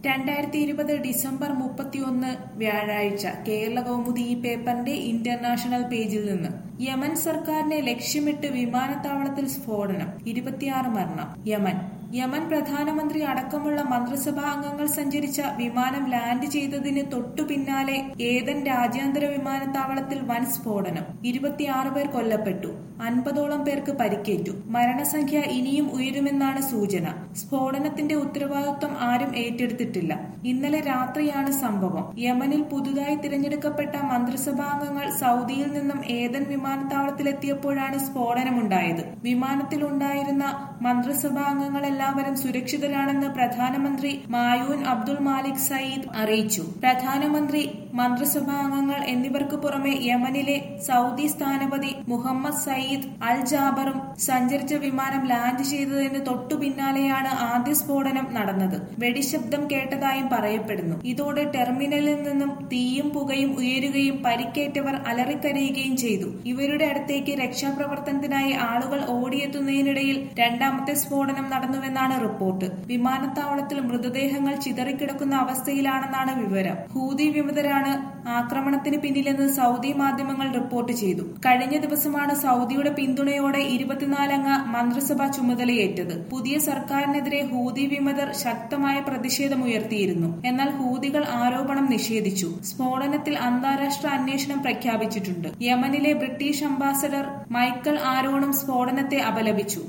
രണ്ടായിരത്തി ഇരുപത് ഡിസംബർ മുപ്പത്തിയൊന്ന് വ്യാഴാഴ്ച കേരള കൗമുദി ഈ പേപ്പറിന്റെ ഇന്റർനാഷണൽ പേജിൽ നിന്ന് യമൻ സർക്കാരിനെ ലക്ഷ്യമിട്ട് വിമാനത്താവളത്തിൽ സ്ഫോടനം ഇരുപത്തിയാറ് മരണം യമൻ യമൻ പ്രധാനമന്ത്രി അടക്കമുള്ള മന്ത്രിസഭാ അംഗങ്ങൾ സഞ്ചരിച്ച വിമാനം ലാൻഡ് ചെയ്തതിന് തൊട്ടു പിന്നാലെ ഏതൻ രാജ്യാന്തര വിമാനത്താവളത്തിൽ വൻ സ്ഫോടനം ഇരുപത്തിയാറ് പേർ കൊല്ലപ്പെട്ടു അൻപതോളം പേർക്ക് പരിക്കേറ്റു മരണസംഖ്യ ഇനിയും ഉയരുമെന്നാണ് സൂചന സ്ഫോടനത്തിന്റെ ഉത്തരവാദിത്വം ആരും ഏറ്റെടുത്തിട്ടില്ല ഇന്നലെ രാത്രിയാണ് സംഭവം യമനിൽ പുതുതായി തിരഞ്ഞെടുക്കപ്പെട്ട മന്ത്രിസഭാംഗങ്ങൾ സൗദിയിൽ നിന്നും ഏതൻ വിമാനത്താവളത്തിലെത്തിയപ്പോഴാണ് സ്ഫോടനമുണ്ടായത് വിമാനത്തിലുണ്ടായിരുന്ന മന്ത്രിസഭാ അംഗങ്ങൾ എല്ലാവരും സുരക്ഷിതരാണെന്ന് പ്രധാനമന്ത്രി മായൂൻ അബ്ദുൾ മാലിക് സയ്യിദ് അറിയിച്ചു പ്രധാനമന്ത്രി മന്ത്രിസഭാ അംഗങ്ങൾ എന്നിവർക്ക് പുറമെ യമനിലെ സൗദി സ്ഥാനപതി മുഹമ്മദ് സയ്യിദ് അൽ ജാബറും സഞ്ചരിച്ച വിമാനം ലാൻഡ് ചെയ്തതിന് തൊട്ടു പിന്നാലെയാണ് ആദ്യ സ്ഫോടനം നടന്നത് വെടിശബ്ദം കേട്ടതായും പറയപ്പെടുന്നു ഇതോടെ ടെർമിനലിൽ നിന്നും തീയും പുകയും ഉയരുകയും പരിക്കേറ്റവർ അലറിക്കരയുകയും ചെയ്തു ഇവരുടെ അടുത്തേക്ക് രക്ഷാപ്രവർത്തനത്തിനായി ആളുകൾ ഓടിയെത്തുന്നതിനിടയിൽ രണ്ടാമത്തെ സ്ഫോടനം നടന്നുവെന്നാണ് റിപ്പോർട്ട് വിമാനത്താവളത്തിൽ മൃതദേഹങ്ങൾ ചിതറിക്കിടക്കുന്ന അവസ്ഥയിലാണെന്നാണ് വിവരം ഹൂതി വിമതരാണ് ആക്രമണത്തിന് പിന്നിലെന്ന് സൗദി മാധ്യമങ്ങൾ റിപ്പോർട്ട് ചെയ്തു കഴിഞ്ഞ ദിവസമാണ് സൗദിയുടെ പിന്തുണയോടെ ഇരുപത്തിനാലംഗ മന്ത്രിസഭ ചുമതലയേറ്റത് പുതിയ സർക്കാരിനെതിരെ ഹൂതി വിമതർ ശക്തമായ പ്രതിഷേധമുയർത്തിയിരുന്നു എന്നാൽ ഹൂതികൾ ആരോപണം നിഷേധിച്ചു സ്ഫോടനത്തിൽ അന്താരാഷ്ട്ര അന്വേഷണം പ്രഖ്യാപിച്ചിട്ടുണ്ട് യമനിലെ ബ്രിട്ടീഷ് അംബാസഡർ മൈക്കൽ ആരോണും സ്ഫോടനത്തെ അപലപിച്ചു